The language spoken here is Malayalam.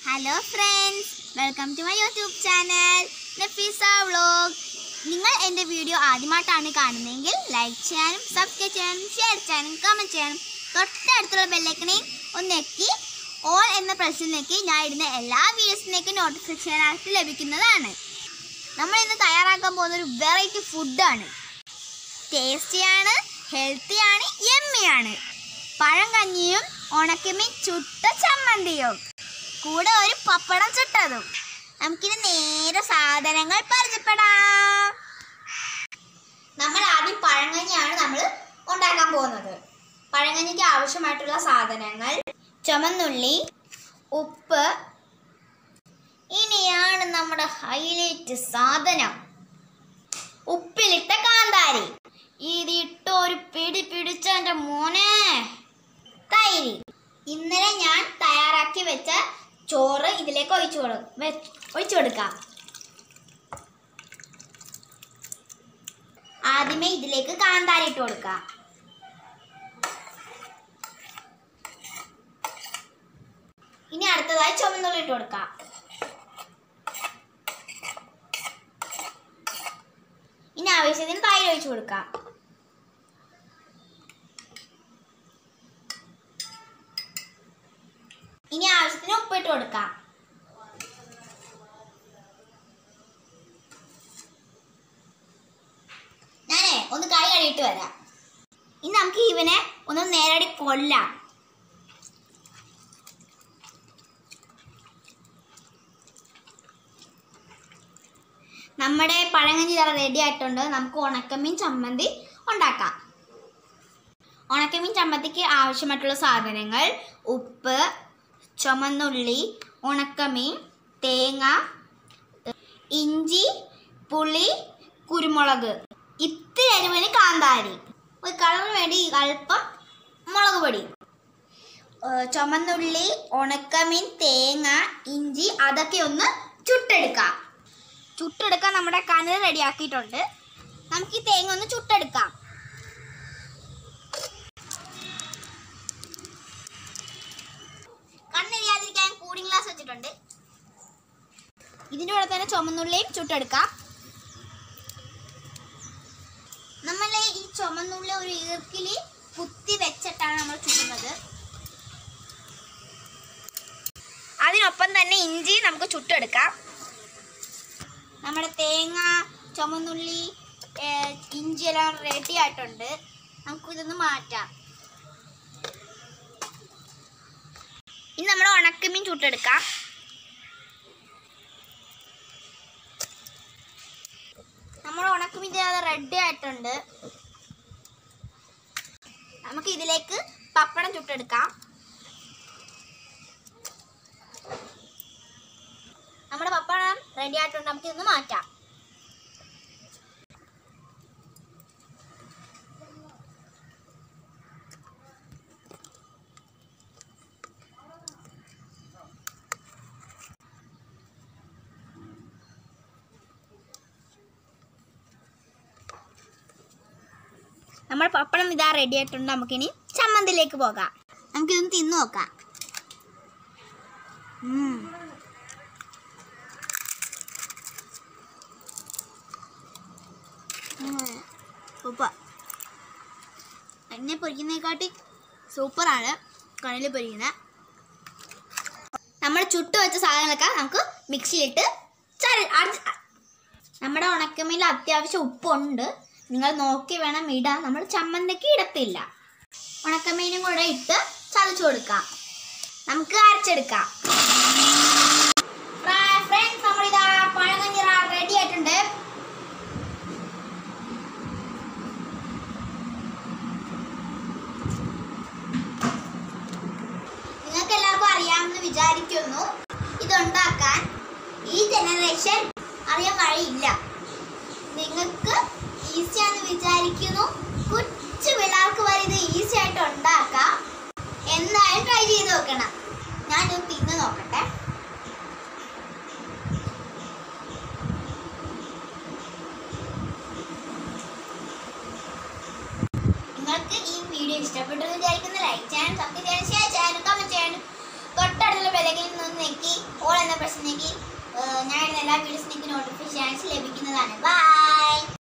Hello friends welcome to my YouTube channel Nafeesa vlog നിങ്ങൾ എൻ്റെ വീഡിയോ ആദ്യമായിട്ടാണ് കാണുന്നതെങ്കിൽ ലൈക്ക് ചെയ്യാനും സബ്സ്ക്രൈബ് ചെയ്യാനും ഷെയർ ചെയ്യാനും കമൻറ്റ് ചെയ്യാനും തൊട്ടടുത്തുള്ള ബെല്ലൈക്കണേയും ഒന്ന് ഞെക്കി ഓൾ എന്ന പ്രശ്നം ഞെക്കി ഞാൻ ഇടുന്ന എല്ലാ വീഡിയോസിനേക്കും നോട്ടിഫിക്കേഷൻ ആയിട്ട് ലഭിക്കുന്നതാണ് നമ്മൾ ഇന്ന് തയ്യാറാക്കാൻ പോകുന്ന ഒരു വെറൈറ്റി ഫുഡാണ് ടേസ്റ്റിയാണ് ഹെൽത്തിയാണ് യമ്മിയാണ് പഴം കഞ്ഞിയും ഉണക്കമീൻ ചുട്ട ചമ്മന്തിയും കൂടെ ഒരു പപ്പടം ചുട്ടതും നമുക്കിനി നേരെ സാധനങ്ങൾ പരിചയപ്പെടാം നമ്മൾ ആദ്യം പഴങ്കഞ്ഞിയാണ് നമ്മൾ ഉണ്ടാക്കാൻ പോകുന്നത് പഴങ്കഞ്ഞിക്ക് ആവശ്യമായിട്ടുള്ള സാധനങ്ങൾ ചുമന്നുള്ളി ഉപ്പ് ഇനിയാണ് നമ്മുടെ ഹൈലൈറ്റ് സാധനം ഉപ്പിലിട്ട കാന്താരി ഇതിട്ട് ഒരു പിടി പിടിച്ച എൻ്റെ മോനെ തൈര് ഇന്നലെ ഞാൻ തയ്യാറാക്കി വെച്ച ചോറ് ഇതിലേക്ക് ഒഴിച്ചു കൊടു വെ- ഒഴിച്ചു കൊടുക്കാം ആദ്യമേ ഇതിലേക്ക് കാന്താരി ഇട്ട് കൊടുക്കാം ഇനി അടുത്തതായി ചുമന്നുള്ളി ഇട്ട് കൊടുക്കാം ഇനി ആവശ്യത്തിന് തൈര് ഒഴിച്ചു കൊടുക്കാം ഇനി ആവശ്യത്തിന് ഉപ്പിട്ട് കൊടുക്കാം ഞാനേ ഒന്ന് കൈ കഴുകിയിട്ട് വരാം ഇനി നമുക്ക് ഇവനെ ഒന്ന് നേരടി കൊല്ലാം നമ്മുടെ പഴങ്കഞ്ഞി റെഡി ആയിട്ടുണ്ട് നമുക്ക് ഉണക്കമീൻ ചമ്മന്തി ഉണ്ടാക്കാം ഉണക്കമീൻ ചമ്മന്തിക്ക് ആവശ്യമായിട്ടുള്ള സാധനങ്ങൾ ഉപ്പ് ചുമന്നുള്ളി ഉണക്കമീൻ തേങ്ങ ഇഞ്ചി പുളി കുരുമുളക് ഇത്തിരി അരിവിന് കാന്താരി ഒരു കളറിന് വേണ്ടി അല്പം മുളക് പൊടി ഏഹ് ചുമന്നുള്ളി ഉണക്കമീൻ തേങ്ങ ഇഞ്ചി അതൊക്കെ ഒന്ന് ചുട്ടെടുക്കാം ചുട്ടെടുക്കാൻ നമ്മുടെ കനൽ റെഡിയാക്കിയിട്ടുണ്ട് നമുക്ക് ഈ തേങ്ങ ഒന്ന് ചുട്ടെടുക്കാം കണ്ണെരിയാതിരിക്കാൻ കൂളിംഗ് ഗ്ലാസ് വെച്ചിട്ടുണ്ട് ഇതിൻ്റെ കൂടെ തന്നെ ചുമന്നുള്ളിയും ചുട്ടെടുക്കാം നമ്മൾ ഈ ചുമന്നുള്ളി ഒരു ഈർക്കിൽ കുത്തി വെച്ചിട്ടാണ് നമ്മൾ ചുടുന്നത് അതിനൊപ്പം തന്നെ ഇഞ്ചി നമുക്ക് ചുട്ടെടുക്കാം നമ്മുടെ തേങ്ങ ചുമന്നുള്ളി ഏഹ്, ഇഞ്ചി എല്ലാം റെഡി ആയിട്ടുണ്ട് നമുക്ക് ഇതൊന്ന് മാറ്റാം ഇനി നമ്മൾ ഉണക്കമീൻ ചുട്ടെടുക്കാം നമ്മൾ ഉണക്കമീൻ അത് റെഡി ആയിട്ടുണ്ട് നമുക്ക് ഇതിലേക്ക് പപ്പടം ചുട്ടെടുക്കാം നമ്മുടെ പപ്പടം റെഡി ആയിട്ടുണ്ട് നമുക്ക് ഇതൊന്ന് മാറ്റാം നമ്മുടെ പപ്പടം ഇതാ റെഡി ആയിട്ടുണ്ട് നമുക്കിനി ചമ്മന്തിലേക്ക് പോകാം നമുക്കിതൊന്ന് തിന്നു നോക്കാം ഉം. ഉം. സൂപ്പർ എണ്ണ പൊരിക്കുന്നതിനെക്കാട്ടി സൂപ്പറാണ് കടലിൽ പൊരിക്കുന്നത് നമ്മൾ ചുട്ടു വെച്ച സാധനങ്ങളൊക്കെ നമുക്ക് മിക്സിയിലിട്ട് ചര- അരച്ച് നമ്മുടെ ഉണക്കമീൽ അത്യാവശ്യം ഉപ്പുണ്ട് നിങ്ങൾ നോക്കി വേണം ഇടാൻ നമ്മൾ ചമ്മന്തിക്ക് ഇടത്തില്ല ഉണക്കമീനും കൂടെ ഇട്ട് ചതച്ചു കൊടുക്കാം നമുക്ക് അരച്ചെടുക്കാം ഫ്രണ്ട്സ് നമ്മളിതാ പഴങ്കഞ്ഞി റെഡി ആയിട്ടുണ്ട് നിങ്ങൾക്ക് എല്ലാവർക്കും അറിയാമെന്ന് വിചാരിക്കുന്നു ഇതുണ്ടാക്കാൻ ഈ ജനറേഷൻ അറിയാൻ വഴിയില്ല നിങ്ങൾക്ക് ഈസിയാന്ന് വിചാരിക്കുന്നു കൊച്ചു പിള്ളേർക്ക് വരെ ഇത് ഈസി ആയിട്ട് ഉണ്ടാക്കാം എന്തായാലും ട്രൈ ചെയ്ത് നോക്കണം ഞാനൊന്ന് തിന്ന് നോക്കട്ടെ നിങ്ങൾക്ക് ഈ വീഡിയോ ഇഷ്ടപ്പെട്ടു എന്ന് വിചാരിക്കുന്ന ലൈക്ക് ചെയ്യാനും സബ്സ്ക്രൈബ് ചെയ്യാനും ഷെയർ ചെയ്യാനും കമന്റ് ചെയ്യാനും തൊട്ടടുത്തുള്ള ബെലകിൽ നിന്ന് ഞെക്കി എന്ന പ്രശ്നത്തേക്ക് ഞാൻ ഇടുന്ന എല്ലാ വീഡിയോസിനും നോട്ടിഫിക്കേഷൻസ് ലഭിക്കുന്നതാണ് ബൈ